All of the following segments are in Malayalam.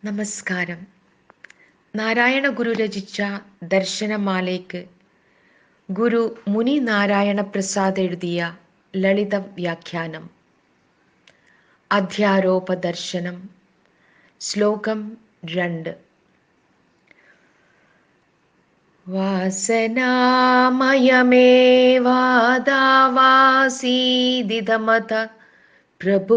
നമസ്കാരം നാരായണ ഗുരു രചിച്ച ദർശനമാലയ്ക്ക് ഗുരു മുനി നാരായണ പ്രസാദ് എഴുതിയ ലളിത വ്യാഖ്യാനം അധ്യാരോപ ദർശനം ശ്ലോകം രണ്ട് വാസനാമയമേവാദാവാസീദിതമത പ്രഭു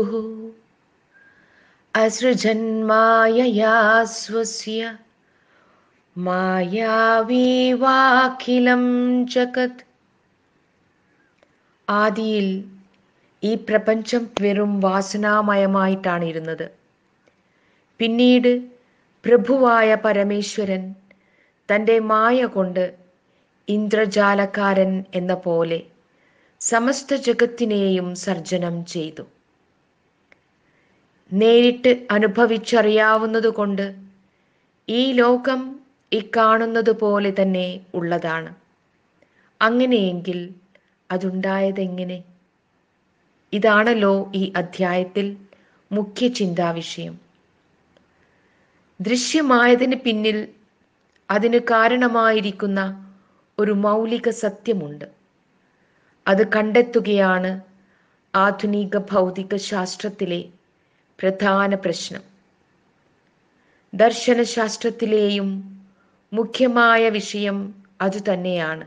असृजन्मायया स्वस्य മായാവീവാഖിലം ജഗത് ആദിയിൽ ഈ പ്രപഞ്ചം വെറും വാസനാമയമായിട്ടാണ് ഇരുന്നത് പിന്നീട് പ്രഭുവായ പരമേശ്വരൻ തൻ്റെ മായ കൊണ്ട് ഇന്ദ്രജാലക്കാരൻ എന്ന പോലെ സമസ്ത ജഗത്തിനെയും സർജനം ചെയ്തു നേരിട്ട് അനുഭവിച്ചറിയാവുന്നതുകൊണ്ട് ഈ ലോകം ഈ കാണുന്നത് പോലെ തന്നെ ഉള്ളതാണ് അങ്ങനെയെങ്കിൽ അതുണ്ടായതെങ്ങനെ ഇതാണല്ലോ ഈ അധ്യായത്തിൽ മുഖ്യ ചിന്താവിഷയം ദൃശ്യമായതിന് പിന്നിൽ അതിന് കാരണമായിരിക്കുന്ന ഒരു മൗലിക സത്യമുണ്ട് അത് കണ്ടെത്തുകയാണ് ആധുനിക ഭൗതിക ശാസ്ത്രത്തിലെ പ്രധാന പ്രശ്നം ദർശനശാസ്ത്രത്തിലെയും മുഖ്യമായ വിഷയം അതുതന്നെയാണ്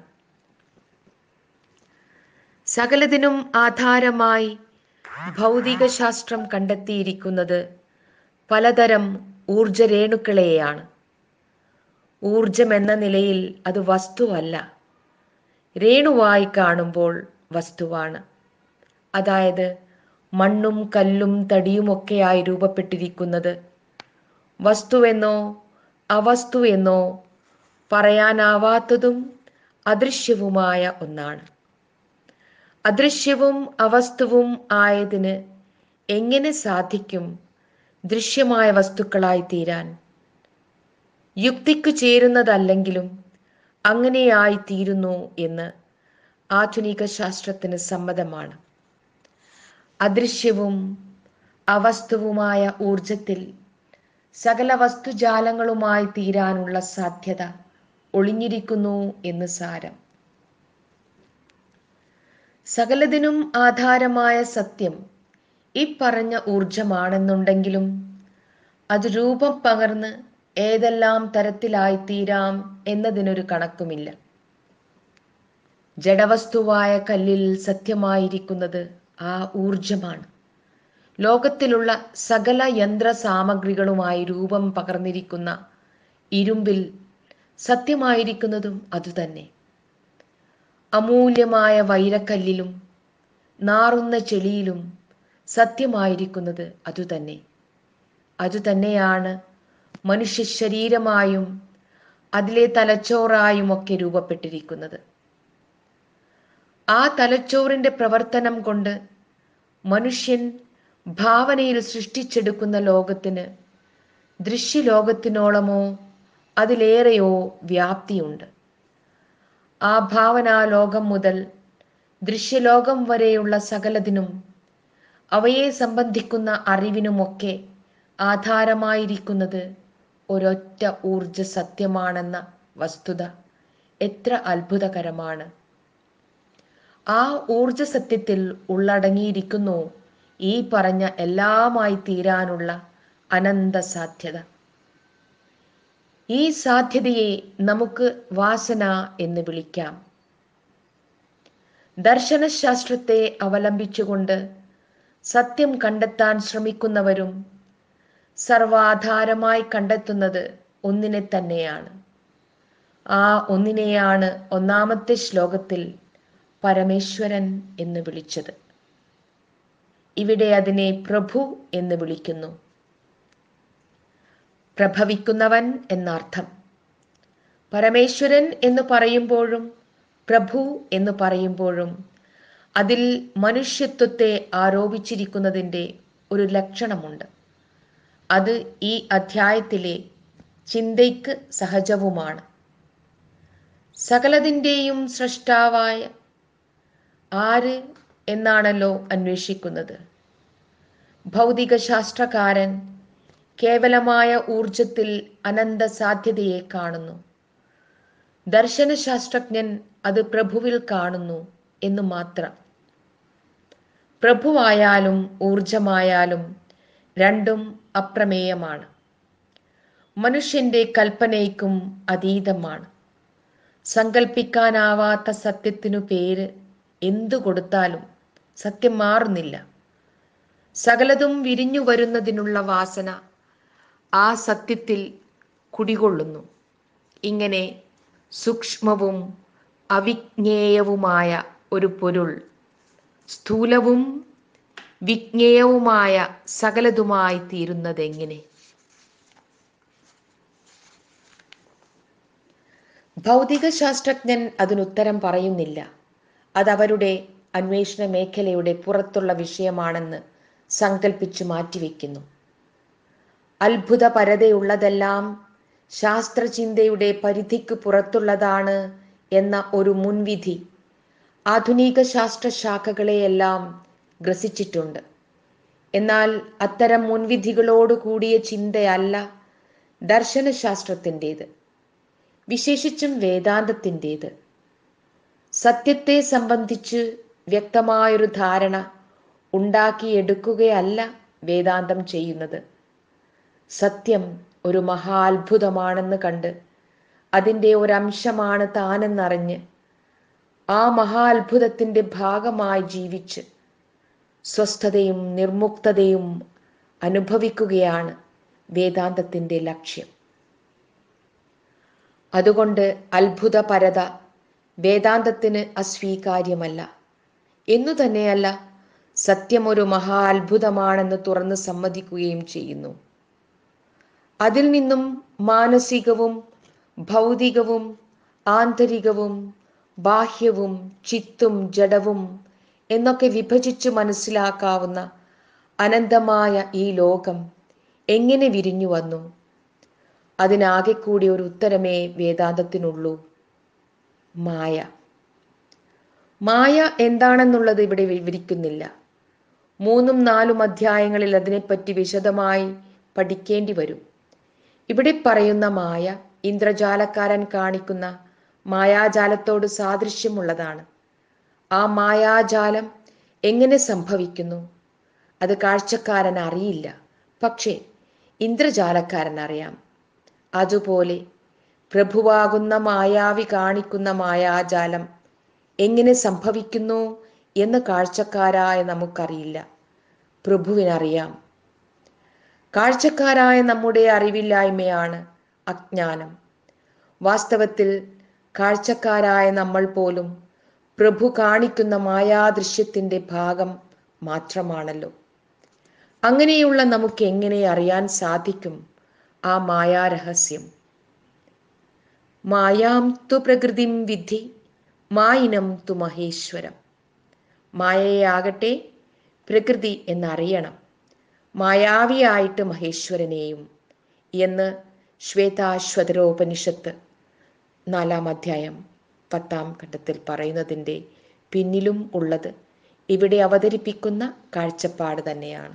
സകലതിനും ആധാരമായി ഭൗതിക ശാസ്ത്രം കണ്ടെത്തിയിരിക്കുന്നത് പലതരം ഊർജരേണുക്കളെയാണ് ഊർജം എന്ന നിലയിൽ അത് വസ്തുവല്ല രേണുവായി കാണുമ്പോൾ വസ്തുവാണ് അതായത് മണ്ണും കല്ലും തടിയുമൊക്കെയായി രൂപപ്പെട്ടിരിക്കുന്നത് വസ്തുവെന്നോ അവസ്തു എന്നോ പറയാനാവാത്തതും അദൃശ്യവുമായ ഒന്നാണ് അദൃശ്യവും അവസ്തുവും ആയതിന് എങ്ങനെ സാധിക്കും ദൃശ്യമായ വസ്തുക്കളായി തീരാൻ യുക്തിക്ക് ചേരുന്നതല്ലെങ്കിലും അങ്ങനെയായി തീരുന്നു എന്ന് ആധുനിക ശാസ്ത്രത്തിന് സമ്മതമാണ് അദൃശ്യവും അവസ്തുവുമായ ഊർജത്തിൽ സകല വസ്തുജാലങ്ങളുമായി തീരാനുള്ള സാധ്യത ഒളിഞ്ഞിരിക്കുന്നു എന്ന് സാരം സകലതിനും ആധാരമായ സത്യം ഈ പറഞ്ഞ ഊർജമാണെന്നുണ്ടെങ്കിലും അത് രൂപം പകർന്ന് ഏതെല്ലാം തരത്തിലായി തീരാം എന്നതിനൊരു കണക്കുമില്ല ജഡവസ്തുവായ കല്ലിൽ സത്യമായിരിക്കുന്നത് ആ ഊർജമാണ് ലോകത്തിലുള്ള സകല യന്ത്ര സാമഗ്രികളുമായി രൂപം പകർന്നിരിക്കുന്ന ഇരുമ്പിൽ സത്യമായിരിക്കുന്നതും അതുതന്നെ അമൂല്യമായ വൈരക്കല്ലിലും നാറുന്ന ചെളിയിലും സത്യമായിരിക്കുന്നത് അതുതന്നെ അതുതന്നെയാണ് മനുഷ്യ ശരീരമായും അതിലെ തലച്ചോറായും ഒക്കെ രൂപപ്പെട്ടിരിക്കുന്നത് ആ തലച്ചോറിന്റെ പ്രവർത്തനം കൊണ്ട് മനുഷ്യൻ ഭാവനയിൽ സൃഷ്ടിച്ചെടുക്കുന്ന ലോകത്തിന് ദൃശ്യലോകത്തിനോളമോ അതിലേറെയോ വ്യാപ്തിയുണ്ട് ആ ഭാവനാ ലോകം മുതൽ ദൃശ്യലോകം വരെയുള്ള സകലതിനും അവയെ സംബന്ധിക്കുന്ന അറിവിനുമൊക്കെ ആധാരമായിരിക്കുന്നത് ഒരൊറ്റ ഊർജ സത്യമാണെന്ന വസ്തുത എത്ര അത്ഭുതകരമാണ് ആ ഊർജ സത്യത്തിൽ ഉള്ളടങ്ങിയിരിക്കുന്നു ഈ പറഞ്ഞ എല്ലാമായി തീരാനുള്ള അനന്ത സാധ്യത ഈ സാധ്യതയെ നമുക്ക് വാസന എന്ന് വിളിക്കാം ദർശനശാസ്ത്രത്തെ അവലംബിച്ചുകൊണ്ട് സത്യം കണ്ടെത്താൻ ശ്രമിക്കുന്നവരും സർവാധാരമായി കണ്ടെത്തുന്നത് ഒന്നിനെ തന്നെയാണ് ആ ഒന്നിനെയാണ് ഒന്നാമത്തെ ശ്ലോകത്തിൽ പരമേശ്വരൻ എന്ന് വിളിച്ചത് ഇവിടെ അതിനെ പ്രഭു എന്ന് വിളിക്കുന്നു പ്രഭവിക്കുന്നവൻ എന്നർത്ഥം പരമേശ്വരൻ എന്ന് പറയുമ്പോഴും പ്രഭു എന്ന് പറയുമ്പോഴും അതിൽ മനുഷ്യത്വത്തെ ആരോപിച്ചിരിക്കുന്നതിൻ്റെ ഒരു ലക്ഷണമുണ്ട് അത് ഈ അധ്യായത്തിലെ ചിന്തയ്ക്ക് സഹജവുമാണ് സകലതിൻ്റെയും സൃഷ്ടാവായ ആര് എന്നാണല്ലോ അന്വേഷിക്കുന്നത് ഭൗതിക ശാസ്ത്രകാരൻ കേവലമായ ഊർജത്തിൽ അനന്ത സാധ്യതയെ കാണുന്നു ദർശനശാസ്ത്രജ്ഞൻ അത് പ്രഭുവിൽ കാണുന്നു എന്ന് മാത്രം പ്രഭുവായാലും ഊർജമായാലും രണ്ടും അപ്രമേയമാണ് മനുഷ്യന്റെ കൽപ്പനയ്ക്കും അതീതമാണ് സങ്കൽപ്പിക്കാനാവാത്ത സത്യത്തിനു പേര് എന്തു കൊടുത്താലും സത്യം മാറുന്നില്ല സകലതും വിരിഞ്ഞു വരുന്നതിനുള്ള വാസന ആ സത്യത്തിൽ കുടികൊള്ളുന്നു ഇങ്ങനെ സൂക്ഷ്മവും അവിജ്ഞേയവുമായ ഒരു പൊരുൾ സ്ഥൂലവും വിജ്ഞേയവുമായ സകലതുമായി തീരുന്നതെങ്ങനെ ഭൗതിക ശാസ്ത്രജ്ഞൻ അതിനുത്തരം പറയുന്നില്ല അതവരുടെ അന്വേഷണ മേഖലയുടെ പുറത്തുള്ള വിഷയമാണെന്ന് സങ്കല്പിച്ചു മാറ്റിവെക്കുന്നു അത്ഭുത പരതയുള്ളതെല്ലാം ശാസ്ത്രചിന്തയുടെ പരിധിക്ക് പുറത്തുള്ളതാണ് എന്ന ഒരു മുൻവിധി ആധുനിക ശാസ്ത്രശാഖകളെയെല്ലാം ഗ്രസിച്ചിട്ടുണ്ട് എന്നാൽ അത്തരം മുൻവിധികളോട് കൂടിയ ചിന്തയല്ല ദർശനശാസ്ത്രത്തിൻ്റെത് വിശേഷിച്ചും വേദാന്തത്തിൻ്റെത് സത്യത്തെ സംബന്ധിച്ച് വ്യക്തമായൊരു ധാരണ ഉണ്ടാക്കിയെടുക്കുകയല്ല വേദാന്തം ചെയ്യുന്നത് സത്യം ഒരു മഹാത്ഭുതമാണെന്ന് കണ്ട് അതിൻ്റെ ഒരംശമാണ് താനെന്നറിഞ്ഞ് ആ മഹാത്ഭുതത്തിൻ്റെ ഭാഗമായി ജീവിച്ച് സ്വസ്ഥതയും നിർമുക്തതയും അനുഭവിക്കുകയാണ് വേദാന്തത്തിൻ്റെ ലക്ഷ്യം അതുകൊണ്ട് അത്ഭുതപരത വേദാന്തത്തിന് അസ്വീകാര്യമല്ല എന്നു തന്നെയല്ല സത്യം ഒരു മഹാ അത്ഭുതമാണെന്ന് തുറന്ന് സമ്മതിക്കുകയും ചെയ്യുന്നു അതിൽ നിന്നും മാനസികവും ഭൗതികവും ആന്തരികവും ബാഹ്യവും ചിത്തും ജഡവും എന്നൊക്കെ വിഭജിച്ച് മനസ്സിലാക്കാവുന്ന അനന്തമായ ഈ ലോകം എങ്ങനെ വിരിഞ്ഞു വന്നു അതിനാകെ കൂടി ഒരു ഉത്തരമേ വേദാന്തത്തിനുള്ളൂ മായ മായ എന്താണെന്നുള്ളത് ഇവിടെ വിവരിക്കുന്നില്ല മൂന്നും നാലും അധ്യായങ്ങളിൽ അതിനെപ്പറ്റി വിശദമായി പഠിക്കേണ്ടി വരും ഇവിടെ പറയുന്ന മായ ഇന്ദ്രജാലക്കാരൻ കാണിക്കുന്ന മായാജാലത്തോട് സാദൃശ്യമുള്ളതാണ് ആ മായാജാലം എങ്ങനെ സംഭവിക്കുന്നു അത് കാഴ്ചക്കാരൻ അറിയില്ല പക്ഷേ ഇന്ദ്രജാലക്കാരൻ അറിയാം അതുപോലെ പ്രഭുവാകുന്ന മായാവി കാണിക്കുന്ന മായാജാലം എങ്ങനെ സംഭവിക്കുന്നു എന്ന് കാഴ്ചക്കാരായ നമുക്കറിയില്ല പ്രഭുവിനറിയാം കാഴ്ചക്കാരായ നമ്മുടെ അറിവില്ലായ്മയാണ് അജ്ഞാനം വാസ്തവത്തിൽ കാഴ്ചക്കാരായ നമ്മൾ പോലും പ്രഭു കാണിക്കുന്ന മായാദൃശ്യത്തിൻ്റെ ഭാഗം മാത്രമാണല്ലോ അങ്ങനെയുള്ള നമുക്ക് എങ്ങനെ അറിയാൻ സാധിക്കും ആ മായാരഹസ്യം മായാം തു പ്രകൃതിം വിധി മായിനം തു മഹേശ്വരം മായയാകട്ടെ പ്രകൃതി എന്നറിയണം മായാവിയായിട്ട് മഹേശ്വരനെയും എന്ന് ശ്വേതാശ്വതരോപനിഷത്ത് നാലാം അധ്യായം പത്താം ഘട്ടത്തിൽ പറയുന്നതിൻ്റെ പിന്നിലും ഉള്ളത് ഇവിടെ അവതരിപ്പിക്കുന്ന കാഴ്ചപ്പാട് തന്നെയാണ്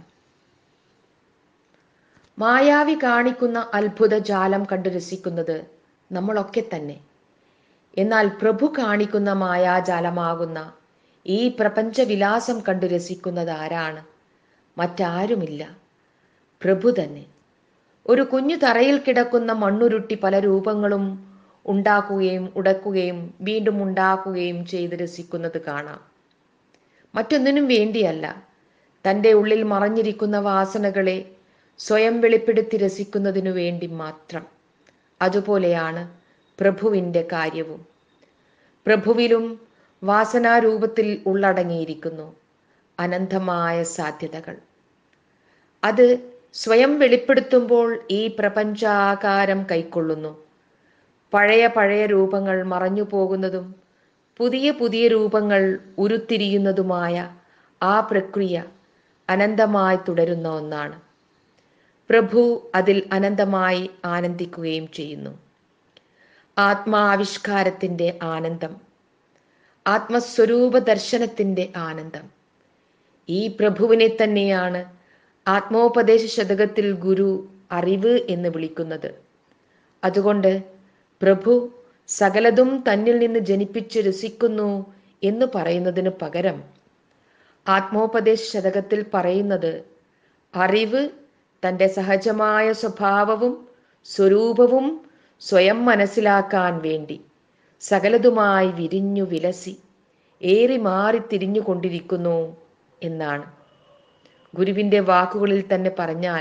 മായാവി കാണിക്കുന്ന അത്ഭുത ജാലം കണ്ടു രസിക്കുന്നത് നമ്മളൊക്കെ തന്നെ എന്നാൽ പ്രഭു കാണിക്കുന്ന മായാജാലമാകുന്ന ഈ പ്രപഞ്ചവിലാസം കണ്ടു രസിക്കുന്നത് ആരാണ് മറ്റാരുമില്ല പ്രഭു തന്നെ ഒരു കുഞ്ഞു തറയിൽ കിടക്കുന്ന മണ്ണുരുട്ടി പല രൂപങ്ങളും ഉണ്ടാക്കുകയും ഉടക്കുകയും വീണ്ടും ഉണ്ടാക്കുകയും ചെയ്ത് രസിക്കുന്നത് കാണാം മറ്റൊന്നിനും വേണ്ടിയല്ല തൻ്റെ ഉള്ളിൽ മറഞ്ഞിരിക്കുന്ന വാസനകളെ സ്വയം വെളിപ്പെടുത്തി രസിക്കുന്നതിനു വേണ്ടി മാത്രം അതുപോലെയാണ് പ്രഭുവിൻ്റെ കാര്യവും പ്രഭുവിലും വാസനാരൂപത്തിൽ ഉള്ളടങ്ങിയിരിക്കുന്നു അനന്തമായ സാധ്യതകൾ അത് സ്വയം വെളിപ്പെടുത്തുമ്പോൾ ഈ പ്രപഞ്ചാകാരം കൈക്കൊള്ളുന്നു പഴയ പഴയ രൂപങ്ങൾ മറഞ്ഞു പോകുന്നതും പുതിയ പുതിയ രൂപങ്ങൾ ഉരുത്തിരിയുന്നതുമായ ആ പ്രക്രിയ അനന്തമായി തുടരുന്ന ഒന്നാണ് പ്രഭു അതിൽ അനന്തമായി ആനന്ദിക്കുകയും ചെയ്യുന്നു ആത്മാവിഷ്കാരത്തിൻ്റെ ആനന്ദം ആത്മസ്വരൂപ ദർശനത്തിൻ്റെ ആനന്ദം ഈ പ്രഭുവിനെ തന്നെയാണ് ആത്മോപദേശ ശതകത്തിൽ ഗുരു അറിവ് എന്ന് വിളിക്കുന്നത് അതുകൊണ്ട് പ്രഭു സകലതും തന്നിൽ നിന്ന് ജനിപ്പിച്ച് രസിക്കുന്നു എന്ന് പറയുന്നതിന് പകരം ആത്മോപദേശ ശതകത്തിൽ പറയുന്നത് അറിവ് തൻ്റെ സഹജമായ സ്വഭാവവും സ്വരൂപവും സ്വയം മനസ്സിലാക്കാൻ വേണ്ടി സകലതുമായി വിരിഞ്ഞു വിലസി ഏറി മാറി തിരിഞ്ഞുകൊണ്ടിരിക്കുന്നു എന്നാണ് ഗുരുവിൻ്റെ വാക്കുകളിൽ തന്നെ പറഞ്ഞാൽ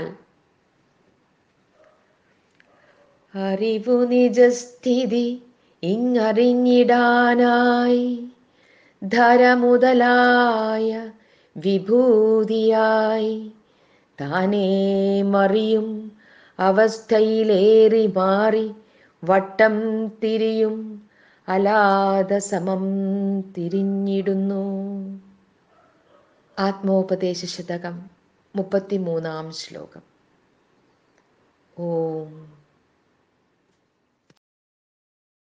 അറിവു നിജസ്ഥിതി ഇങ്ങറിഞ്ഞിടാനായി ധരമുതലായ വിഭൂതിയായി താനേ മറിയും അവസ്ഥയിലേറി മാറി വട്ടം തിരിയും അലാത സമം തിരിഞ്ഞിടുന്നു ആത്മോപദേശ ശതകം മുപ്പത്തിമൂന്നാം ശ്ലോകം